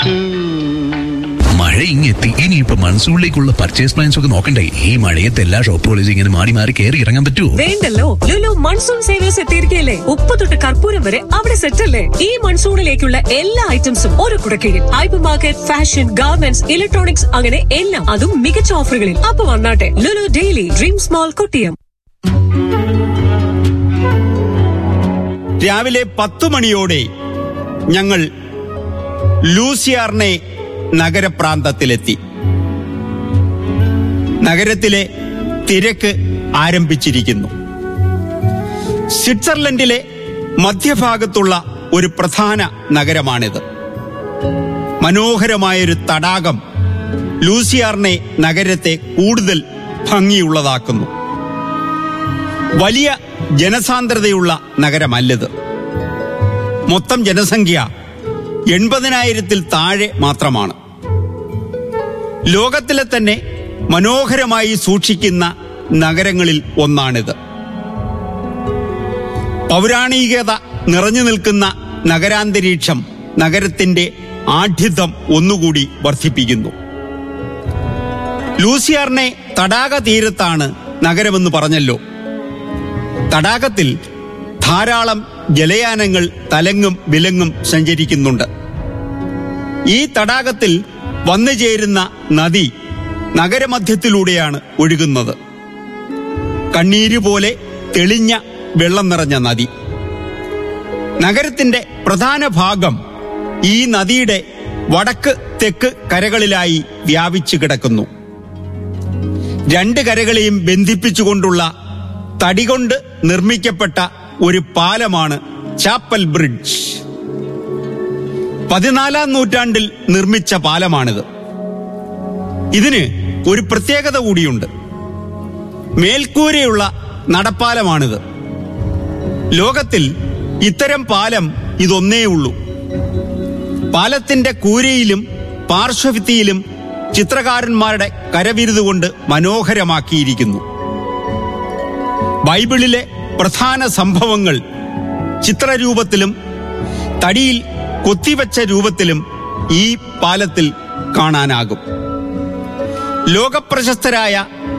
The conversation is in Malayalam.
കാറ്റു മഴ ഇങ്ങെത്തി ഇനിയിപ്പോ മൺസൂണിലേക്കുള്ള പർച്ചേസ് പ്ലാൻസ് ഒക്കെ നോക്കണ്ടേ ഈ മഴയത്ത് എല്ലാ ഷോപ്പുകളും ഇങ്ങനെ മാറി മാറി കയറി ഇറങ്ങാൻ പറ്റുമോ വേണ്ടല്ലോ ലുലു മൺസൂൺ സേവേഴ്സ് എത്തിയിരിക്കുകയല്ലേ ഉപ്പ് തൊട്ട് കർപ്പൂരം വരെ അവിടെ സെറ്റ് അല്ലേ ഈ മൺസൂണിലേക്കുള്ള എല്ലാ ഐറ്റംസും ഒരു കുടക്കീഴിൽ hyper market fashion garments electronics അങ്ങനെ എല്ലാം അതും മികച്ച ഓഫറുകളിൽ അപ്പൊ വന്നാട്ടെ Lulu daily dream small Kottiyam രാവിലെ പത്തു മണിയോടെ ഞങ്ങൾ ലൂസിയാർനെ നഗരപ്രാന്തത്തിലെത്തി നഗരത്തിലെ തിരക്ക് ആരംഭിച്ചിരിക്കുന്നു സ്വിറ്റ്സർലൻഡിലെ മധ്യഭാഗത്തുള്ള ഒരു പ്രധാന നഗരമാണിത് മനോഹരമായൊരു തടാകം ലൂസിയാർനെ നഗരത്തെ കൂടുതൽ ഭംഗിയുള്ളതാക്കുന്നു വലിയ ജനസാന്ദ്രതയുള്ള നഗരമല്ലത് മൊത്തം ജനസംഖ്യ എൺപതിനായിരത്തിൽ താഴെ മാത്രമാണ് ലോകത്തിലെ തന്നെ മനോഹരമായി സൂക്ഷിക്കുന്ന നഗരങ്ങളിൽ ഒന്നാണിത് പൗരാണികത നിറഞ്ഞു നിൽക്കുന്ന നഗരാന്തരീക്ഷം നഗരത്തിന്റെ ആഢ്യത്വം ഒന്നുകൂടി വർദ്ധിപ്പിക്കുന്നു ലൂസിയാറിനെ തടാക തീരത്താണ് നഗരമെന്ന് പറഞ്ഞല്ലോ തടാകത്തിൽ ധാരാളം ജലയാനങ്ങൾ തലങ്ങും വിലങ്ങും സഞ്ചരിക്കുന്നുണ്ട് ഈ തടാകത്തിൽ വന്നു ചേരുന്ന നദി നഗരമധ്യത്തിലൂടെയാണ് ഒഴുകുന്നത് കണ്ണീര് പോലെ തെളിഞ്ഞ വെള്ളം നിറഞ്ഞ നദി നഗരത്തിന്റെ പ്രധാന ഭാഗം ഈ നദിയുടെ വടക്ക് തെക്ക് കരകളിലായി വ്യാപിച്ചു കിടക്കുന്നു രണ്ട് കരകളെയും ബന്ധിപ്പിച്ചുകൊണ്ടുള്ള തടികൊണ്ട് നിർമ്മിക്കപ്പെട്ട ഒരു പാലമാണ് ചാപ്പൽ ബ്രിഡ്ജ് പതിനാലാം നൂറ്റാണ്ടിൽ നിർമ്മിച്ച പാലമാണിത് ഇതിന് ഒരു പ്രത്യേകത കൂടിയുണ്ട് മേൽക്കൂരയുള്ള നടപ്പാലമാണിത് ലോകത്തിൽ ഇത്തരം പാലം ഇതൊന്നേ ഉള്ളൂ പാലത്തിന്റെ കൂരയിലും പാർശ്വഭിത്തിയിലും ചിത്രകാരന്മാരുടെ കരവിരുതുകൊണ്ട് മനോഹരമാക്കിയിരിക്കുന്നു ബൈബിളിലെ പ്രധാന സംഭവങ്ങൾ ചിത്രരൂപത്തിലും തടിയിൽ കൊത്തിവച്ച രൂപത്തിലും ഈ പാലത്തിൽ കാണാനാകും ലോകപ്രശസ്തരായ